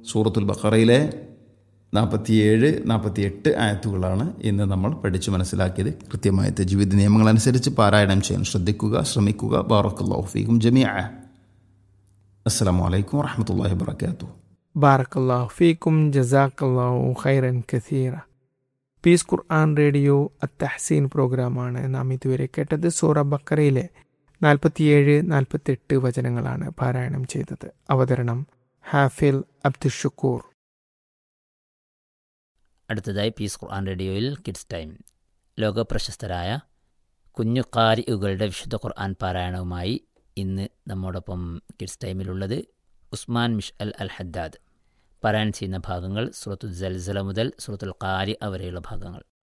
സൂറത്തുൽ ബഖറയിലെ നാൽപ്പത്തിയേഴ് നാൽപ്പത്തിയെട്ട് ആയത്തുകളാണ് ഇന്ന് നമ്മൾ പഠിച്ചു മനസ്സിലാക്കിയത് കൃത്യമായ തജ്വീദ് നിയമങ്ങളനുസരിച്ച് പാരായണം ചെയ്യാൻ ശ്രദ്ധിക്കുക ശ്രമിക്കുക ബാറക്കല്ലാഹു ഫീക്കും ജമിഅ അസ്സലാമു അലൈക്കും വറഹമത്തല്ലാഹി വബറകാതുഹു ബാറക്കല്ലാഹു ഫീക്കും ജസാക്കല്ലാഹു ഖൈറൻ കസീറ പീസ് ഖുർആൻ റേഡിയോ അത്തഹസീൻ പ്രോഗ്രാമാണ് നാം ഇതുവരെ കേട്ടത് സൂറ ബക്കറയിലെ നാൽപ്പത്തിയേഴ് നാൽപ്പത്തെട്ട് വചനങ്ങളാണ് പാരായണം ചെയ്തത് അവതരണം ഹാഫിൽ അബ്ദുഷക്കൂർ അടുത്തതായി പീസ് ഖുർആൻ റേഡിയോയിൽ കിഡ്സ് ടൈം ലോകപ്രശസ്തരായ കുഞ്ഞു കാരികളുടെ വിശുദ്ധ ഖുർആൻ പാരായണവുമായി ഇന്ന് നമ്മോടൊപ്പം കിഡ്സ് ടൈമിലുള്ളത് ഉസ്മാൻ മിഷ് അൽ അൽ ഹദ്ദാദ് പാരായണം ചെയ്യുന്ന ഭാഗങ്ങൾ സുറത്തു ജൽസല മുതൽ സുറത്തുൽ ഖാരി വരെയുള്ള ഭാഗങ്ങൾ